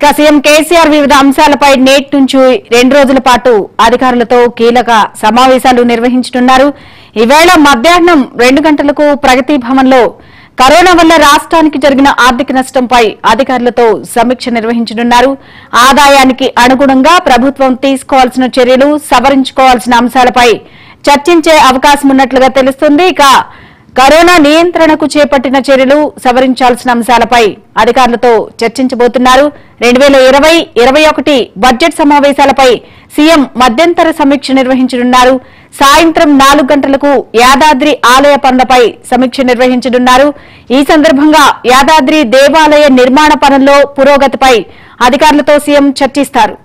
ఇక సీఎం కేసీఆర్ వివిధ అంశాలపై నేటి నుంచి రెండు రోజుల పాటు అధికారులతో కీలక సమావేశాలు నిర్వహించనున్నారు ఈవేళ మధ్యాహ్నం రెండు గంటలకు ప్రగతి భవన్లో కరోనా వల్ల రాష్ట్రానికి జరిగిన ఆర్థిక నష్టంపై అధికారులతో సమీక్ష నిర్వహించనున్నారు ఆదాయానికి అనుగుణంగా ప్రభుత్వం తీసుకోవాల్సిన చర్యలు సవరించుకోవాల్సిన అంశాలపై చర్చించే అవకాశం ఉన్నట్లుగా తెలుస్తుంది ఇక కరోనా నియంత్రణకు చేపట్టిన చర్యలు సవరించాల్సిన అంశాలపై అధికారులతో చర్చించబోతున్నారు రెండు వేల ఇరవై ఇరవై ఒకటి బడ్జెట్ సమావేశాలపై సీఎం మధ్యంతర సమీక్ష నిర్వహించనున్నారు సాయంత్రం నాలుగు గంటలకు యాదాద్రి ఆలయ పనులపై సమీక్ష నిర్వహించనున్నారు ఈ సందర్భంగా యాదాద్రి దేవాలయ నిర్మాణ పనుల్లో పురోగతిపై అధికారులతో సీఎం చర్చిస్తారు